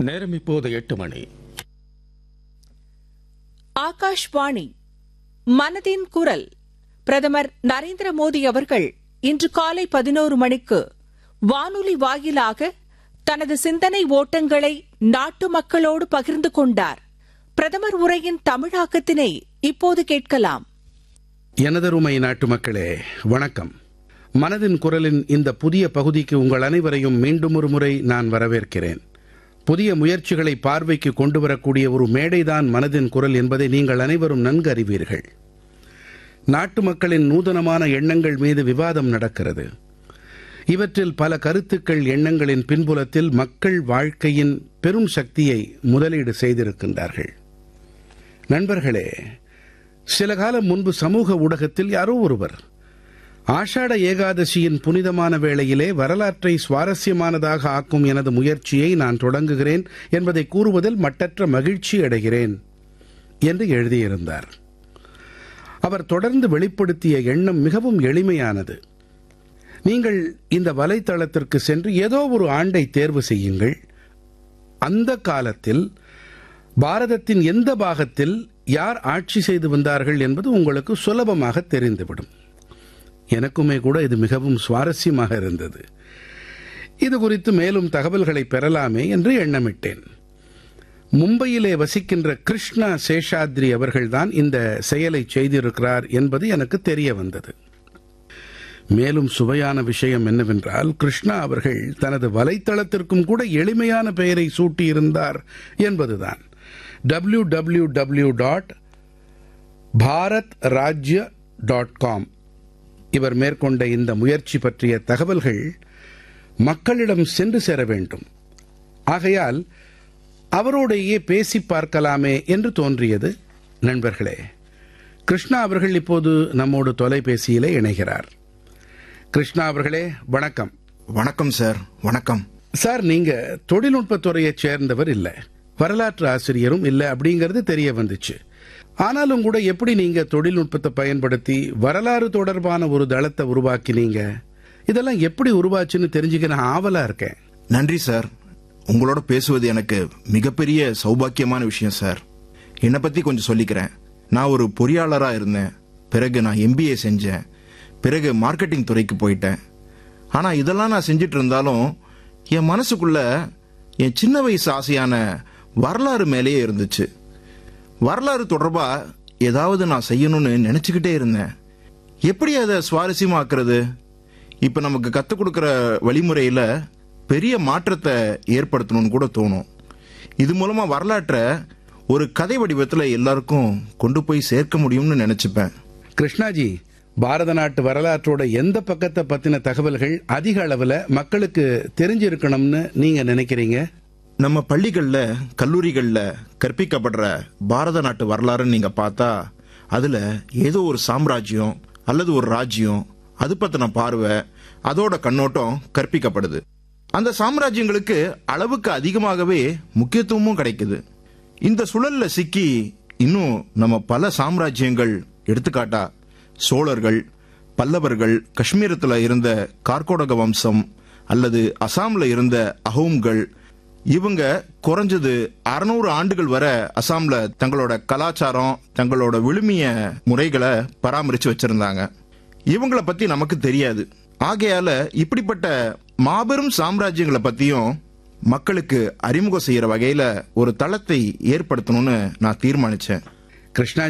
நேரம் இப்போது எட்டு மணி ஆகாஷ்வாணி மனதின் குரல் பிரதமர் நரேந்திர மோடி அவர்கள் இன்று காலை பதினோரு மணிக்கு வானொலி வாயிலாக தனது சிந்தனை ஓட்டங்களை நாட்டு மக்களோடு பகிர்ந்து கொண்டார் பிரதமர் உரையின் தமிழாக்கத்தினை இப்போது கேட்கலாம் எனதருமை நாட்டு மக்களே வணக்கம் மனதின் குரலின் இந்த புதிய பகுதிக்கு உங்கள் அனைவரையும் மீண்டும் ஒரு முறை நான் வரவேற்கிறேன் புதிய முயற்சிகளை பார்வைக்கு கொண்டு வரக்கூடிய ஒரு மேடைதான் மனதின் குரல் என்பதை நீங்கள் அனைவரும் நன்கு அறிவீர்கள் நாட்டு மக்களின் நூதனமான எண்ணங்கள் மீது விவாதம் நடக்கிறது இவற்றில் பல கருத்துக்கள் எண்ணங்களின் பின்புலத்தில் மக்கள் வாழ்க்கையின் பெரும் சக்தியை முதலீடு செய்திருக்கின்றார்கள் நண்பர்களே சில காலம் முன்பு சமூக ஊடகத்தில் யாரோ ஒருவர் ஆஷாட ஏகாதசியின் புனிதமான வேளையிலே வரலாற்றை சுவாரஸ்யமானதாக ஆக்கும் எனது முயற்சியை நான் தொடங்குகிறேன் என்பதை கூறுவதில் மட்டற்ற மகிழ்ச்சி அடைகிறேன் என்று எழுதியிருந்தார் அவர் தொடர்ந்து வெளிப்படுத்திய எண்ணம் மிகவும் எளிமையானது நீங்கள் இந்த வலைத்தளத்திற்கு சென்று ஏதோ ஒரு ஆண்டை தேர்வு செய்யுங்கள் அந்த காலத்தில் பாரதத்தின் எந்த பாகத்தில் யார் ஆட்சி செய்து வந்தார்கள் என்பது உங்களுக்கு சுலபமாக தெரிந்துவிடும் எனக்குமே கூட இது மிகவும் சுவாரஸ்யமாக இருந்தது இது குறித்து மேலும் தகவல்களை பெறலாமே என்று எண்ணமிட்டேன் மும்பையிலே வசிக்கின்ற கிருஷ்ணா சேஷாத்ரி அவர்கள்தான் இந்த செயலை செய்திருக்கிறார் என்பது எனக்கு தெரிய வந்தது மேலும் சுவையான விஷயம் என்னவென்றால் கிருஷ்ணா அவர்கள் தனது வலைத்தளத்திற்கும் கூட எளிமையான பெயரை சூட்டியிருந்தார் என்பதுதான் W W W dot Bharat Rajya dot com இவர் மேற்கொண்ட இந்த முயற்சி பற்றிய தகவல்கள் மக்களிடம் சென்று சேர வேண்டும் ஆகையால் அவரோடையே பேசி பார்க்கலாமே என்று தோன்றியது நண்பர்களே கிருஷ்ணா அவர்கள் இப்போது நம்மோடு தொலைபேசியிலே இணைகிறார் கிருஷ்ணா அவர்களே வணக்கம் வணக்கம் சார் வணக்கம் சார் நீங்க தொழில்நுட்பத்துறையைச் சேர்ந்தவர் இல்ல வரலாற்று ஆசிரியரும் இல்ல அப்படிங்கிறது தெரிய வந்துச்சு ஆனாலும் கூட எப்படி நீங்க தொழில்நுட்பத்தை பயன்படுத்தி வரலாறு தொடர்பான ஒரு தளத்தை உருவாக்கினீங்க இதெல்லாம் எப்படி உருவாச்சுன்னு தெரிஞ்சுக்க நான் ஆவலா இருக்கேன் நன்றி சார் உங்களோட பேசுவது எனக்கு மிகப்பெரிய சௌபாக்கியமான விஷயம் சார் என்னை பத்தி கொஞ்சம் சொல்லிக்கிறேன் நான் ஒரு பொறியாளரா இருந்தேன் பிறகு நான் எம்பிஏ செஞ்சேன் பிறகு மார்க்கெட்டிங் துறைக்கு போயிட்டேன் ஆனா இதெல்லாம் நான் செஞ்சிட்டு இருந்தாலும் என் மனசுக்குள்ள என் சின்ன வயசு ஆசையான வரலாறு மேலேயே இருந்துச்சு வரலாறு தொடர்பா ஏதாவது நான் செய்யணும்னு நினைச்சுக்கிட்டே இருந்தேன் எப்படி அதை சுவாரஸ்யமாக்குறது இப்ப நமக்கு கத்துக் கொடுக்கிற வழிமுறையில பெரிய மாற்றத்தை ஏற்படுத்தணும்னு கூட தோணும் இது மூலமா வரலாற்றை ஒரு கதை வடிவத்துல எல்லாருக்கும் கொண்டு போய் சேர்க்க முடியும்னு நினைச்சுப்பேன் கிருஷ்ணாஜி பாரத நாட்டு வரலாற்றோட எந்த பக்கத்தை பத்தின தகவல்கள் அதிக அளவுல மக்களுக்கு தெரிஞ்சிருக்கணும்னு நீங்க நினைக்கிறீங்க நம்ம பள்ளிகள்ல கல்லூரிகள்ல கற்பிக்கப்படுற பாரத நாட்டு வரலாறுன்னு நீங்க பார்த்தா அதுல ஏதோ ஒரு சாம்ராஜ்யம் அல்லது ஒரு ராஜ்யம் அது பத்தின பார்வை அதோட கண்ணோட்டம் கற்பிக்கப்படுது அந்த சாம்ராஜ்யங்களுக்கு அளவுக்கு அதிகமாகவே முக்கியத்துவமும் கிடைக்குது இந்த சுழல்ல சிக்கி இன்னும் நம்ம பல சாம்ராஜ்யங்கள் எடுத்துக்காட்டா சோழர்கள் பல்லவர்கள் காஷ்மீரத்துல இருந்த கார்கோடக வம்சம் அல்லது அசாம்ல இருந்த அஹோம்கள் இவங்க குறைஞ்சது அறுநூறு ஆண்டுகள் வரை அசாம்ல தங்களோட கலாச்சாரம் தங்களோட விழுமிய முறைகளை பராமரிச்சு வச்சிருந்தாங்க இவங்களை பத்தி நமக்கு தெரியாது ஆகையால இப்படிப்பட்ட மாபெரும் சாம்ராஜ்யங்களை பத்தியும் மக்களுக்கு அறிமுகம் செய்யற வகையில ஒரு தளத்தை ஏற்படுத்தணும்னு நான் தீர்மானிச்சேன் கிருஷ்ணா